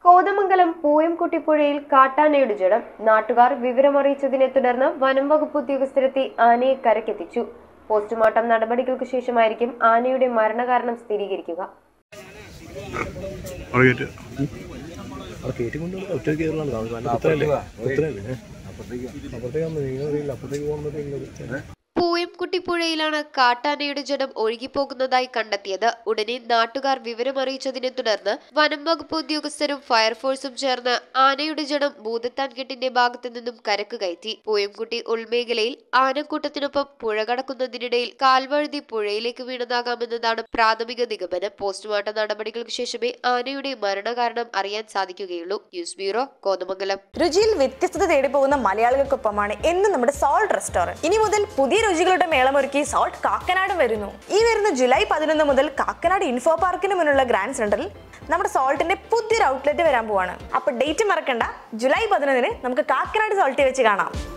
കോതമംഗലം പൂയംകുട്ടിപ്പുഴയിൽ കാട്ടാനയുടെ ജഡം നാട്ടുകാർ വിവരമറിയിച്ചതിനെ തുടർന്ന് വനം വകുപ്പ് ഉദ്യോഗസ്ഥരെത്തി ആനയെ കരക്കെത്തിച്ചു പോസ്റ്റ്മോർട്ടം നടപടികൾക്ക് ശേഷമായിരിക്കും ആനയുടെ മരണകാരണം സ്ഥിരീകരിക്കുക അവിടെ കയറ്റ് അവിടെ കയറ്റി കൊണ്ടുവന്ന് ഒറ്റ കയറലാണ് കാണുന്നത് നല്ല കുത്തനല്ലേ കുത്തനല്ലേ അപ്പുറത്തേക്ക് നീങ്ങറിയില്ല അപ്പുറത്തേക്ക് പോകുമ്പോഴത്തേക്ക് പൂയംകുട്ടിപ്പുഴയിലാണ് കാട്ടാനയുടെ ജഡം ഒഴുകിപ്പോകുന്നതായി കണ്ടെത്തിയത് ഉടനെ നാട്ടുകാർ വിവരമറിയിച്ചതിനെ തുടർന്ന് വനം വകുപ്പ് ഉദ്യോഗസ്ഥരും ഫയർഫോഴ്സും ചേർന്ന് ആനയുടെ ജഡം ഭൂതത്താൻകെട്ടിന്റെ ഭാഗത്തു നിന്നും കരക്ക് കയറ്റി പൂയംകുട്ടി ഉൾമേഖലയിൽ ആനക്കൂട്ടത്തിനൊപ്പം പുഴ കടക്കുന്നതിനിടയിൽ കാൽവഴുതി പുഴയിലേക്ക് വീണതാകാമെന്നതാണ് പ്രാഥമിക നിഗമനം പോസ്റ്റ്മോർട്ടം നടപടികൾക്ക് ശേഷമേ ആനയുടെ മരണകാരണം അറിയാൻ സാധിക്കുകയുള്ളൂ ന്യൂസ് ബ്യൂറോ കോതമംഗലം രുചിയിൽ വ്യത്യസ്തത തേടി പോകുന്ന മലയാളികൾക്കൊപ്പമാണ് എന്നും നമ്മുടെ സോൾട്ട് റെസ്റ്റോറന്റ് ഇനി മുതൽ പുതിയ രുചികളുടെ മേളമൊരുക്കി സോൾട്ട് കാക്കനാട് വരുന്നു ഈ വരുന്ന ജൂലൈ പതിനൊന്ന് മുതൽ കാക്കനാട് ഇൻഫോ പാർക്കിന് മുന്നിലുള്ള ഗ്രാൻഡ് സെന്ററിൽ നമ്മുടെ സോൾട്ടിന്റെ പുതിയൊരു ഔട്ട്ലെറ്റ് വരാൻ പോവാണ് അപ്പൊ ഡേറ്റ് മറക്കണ്ട ജൂലൈ പതിനൊന്നിന് നമുക്ക് കാക്കനാട് സോൾട്ടി വെച്ച് കാണാം